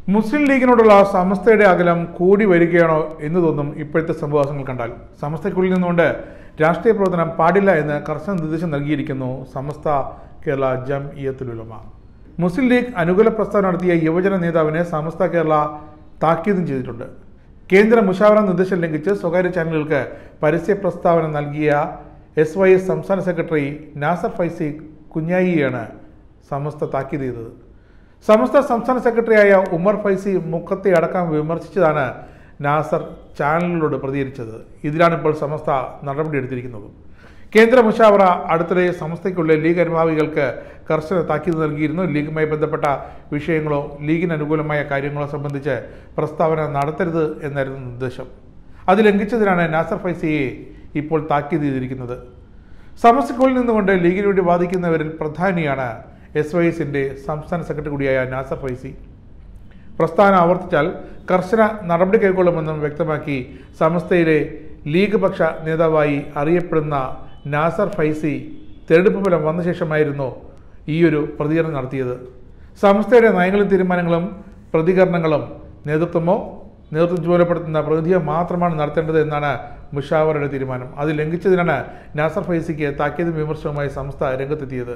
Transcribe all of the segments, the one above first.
മുസ്ലിം ലീഗിനോടുള്ള സമസ്തയുടെ അകലം കൂടി വരികയാണോ എന്ന് തോന്നും ഇപ്പോഴത്തെ സംഭവങ്ങൾ കണ്ടാൽ സമസ്തയ്ക്കുള്ളിൽ നിന്നുകൊണ്ട് രാഷ്ട്രീയ പ്രവർത്തനം പാടില്ല എന്ന് കർശന നിർദ്ദേശം നൽകിയിരിക്കുന്നു സമസ്ത കേരള ജം ഇയത്തുലുലമ മുസ്ലിം ലീഗ് അനുകൂല പ്രസ്താവന നടത്തിയ യുവജന നേതാവിനെ സമസ്ത കേരള താക്കീതും ചെയ്തിട്ടുണ്ട് കേന്ദ്ര മുഷാവറ നിർദ്ദേശം ലംഘിച്ച് സ്വകാര്യ ചാനലുകൾക്ക് പരസ്യ പ്രസ്താവന നൽകിയ എസ് വൈ എസ് സംസ്ഥാന സെക്രട്ടറി നാസർ ഫൈസി കുഞ്ഞായിയാണ് സമസ്ത താക്കീത് ചെയ്തത് സമസ്ത സംസ്ഥാന സെക്രട്ടറിയായ ഉമർ ഫൈസി മുഖത്തെ അടക്കം വിമർശിച്ചതാണ് നാസർ ചാനലിനോട് പ്രതികരിച്ചത് ഇതിലാണ് ഇപ്പോൾ സമസ്ത നടപടിയെടുത്തിരിക്കുന്നത് കേന്ദ്ര മുഷാവറ അടുത്തിടെ സമസ്തയ്ക്കുള്ള ലീഗ് അനുഭാവികൾക്ക് കർശന താക്കീത് നൽകിയിരുന്നു ലീഗുമായി ബന്ധപ്പെട്ട വിഷയങ്ങളോ ലീഗിന് അനുകൂലമായ കാര്യങ്ങളോ സംബന്ധിച്ച് പ്രസ്താവന നടത്തരുത് എന്നായിരുന്നു നിർദ്ദേശം അത് ലംഘിച്ചതിനാണ് നാസർ ഫൈസിയെ ഇപ്പോൾ താക്കീത് ചെയ്തിരിക്കുന്നത് സമസ്തക്കുള്ളിൽ നിന്നുകൊണ്ട് ലീഗിന് വേണ്ടി വാദിക്കുന്നവരിൽ പ്രധാനിയാണ് എസ് വൈ എസിൻ്റെ സംസ്ഥാന സെക്രട്ടറി കൂടിയായ നാസർ ഫൈസി പ്രസ്താവന ആവർത്തിച്ചാൽ കർശന നടപടി കൈക്കൊള്ളുമെന്നും വ്യക്തമാക്കി സമസ്തയിലെ ലീഗ് പക്ഷ നേതാവായി അറിയപ്പെടുന്ന നാസർ ഫൈസി തെരഞ്ഞെടുപ്പ് ഫലം വന്ന ശേഷമായിരുന്നു ഈയൊരു പ്രതികരണം നടത്തിയത് സംസ്ഥയുടെ നയങ്ങളും തീരുമാനങ്ങളും പ്രതികരണങ്ങളും നേതൃത്വമോ നേതൃത്വം ചുമതലപ്പെടുത്തുന്ന പ്രതിനിധിയോ മാത്രമാണ് നടത്തേണ്ടത് എന്നാണ് മുഷാവറയുടെ തീരുമാനം അത് ലംഘിച്ചതിനാണ് നാസർ ഫൈസിക്ക് താക്കീതും വിമർശനവുമായി സംസ്ഥ രംഗത്തെത്തിയത്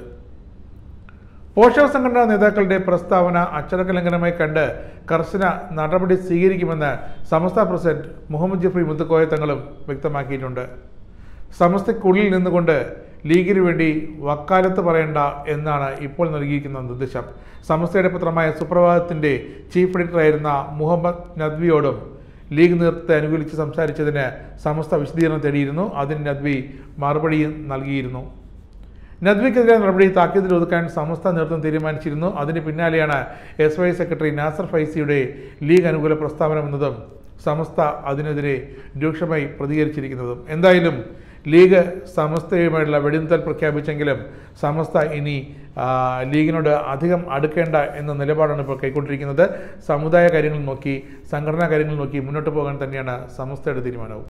പോഷക സംഘടനാ നേതാക്കളുടെ പ്രസ്താവന അച്ചടക്ക ലംഘനമായി കണ്ട് കർശന നടപടി സ്വീകരിക്കുമെന്ന് സമസ്ത പ്രസിഡന്റ് മുഹമ്മദ് ജഫ്രി മുത്തുക്കോയ തങ്ങളും വ്യക്തമാക്കിയിട്ടുണ്ട് സമസ്തയ്ക്കുള്ളിൽ നിന്നുകൊണ്ട് ലീഗിന് വേണ്ടി വക്കാലത്ത് പറയേണ്ട എന്നാണ് ഇപ്പോൾ നൽകിയിരിക്കുന്ന നിർദ്ദേശം സമസ്തയുടെ പത്രമായ സുപ്രഭാതത്തിന്റെ ചീഫ് എഡിറ്ററായിരുന്ന മുഹമ്മദ് നദ്വിയോടും ലീഗ് നേതൃത്വത്തെ അനുകൂലിച്ച് സംസാരിച്ചതിന് സമസ്ത വിശദീകരണം തേടിയിരുന്നു അതിന് നദ്വി മറുപടിയും നൽകിയിരുന്നു നദ്വിക്കെതിരെ നടപടി താക്കീതിൽ ഒതുക്കാൻ സമസ്ത നേതൃത്വം തീരുമാനിച്ചിരുന്നു അതിന് പിന്നാലെയാണ് എസ് വൈ സെക്രട്ടറി നാസർ ഫൈസിയുടെ ലീഗ് അനുകൂല പ്രസ്താവന വന്നതും സമസ്ത അതിനെതിരെ രൂക്ഷമായി പ്രതികരിച്ചിരിക്കുന്നതും എന്തായാലും ലീഗ് സമസ്തയുമായിട്ടുള്ള വെടിനിർത്തൽ പ്രഖ്യാപിച്ചെങ്കിലും സമസ്ത ഇനി ആ, ലീഗിനോട് അധികം അടുക്കേണ്ട എന്ന നിലപാടാണ് ഇപ്പോൾ കൈക്കൊണ്ടിരിക്കുന്നത് സമുദായ കാര്യങ്ങൾ നോക്കി സംഘടനാ കാര്യങ്ങൾ നോക്കി മുന്നോട്ട് പോകാൻ തന്നെയാണ് സമസ്തയുടെ തീരുമാനവും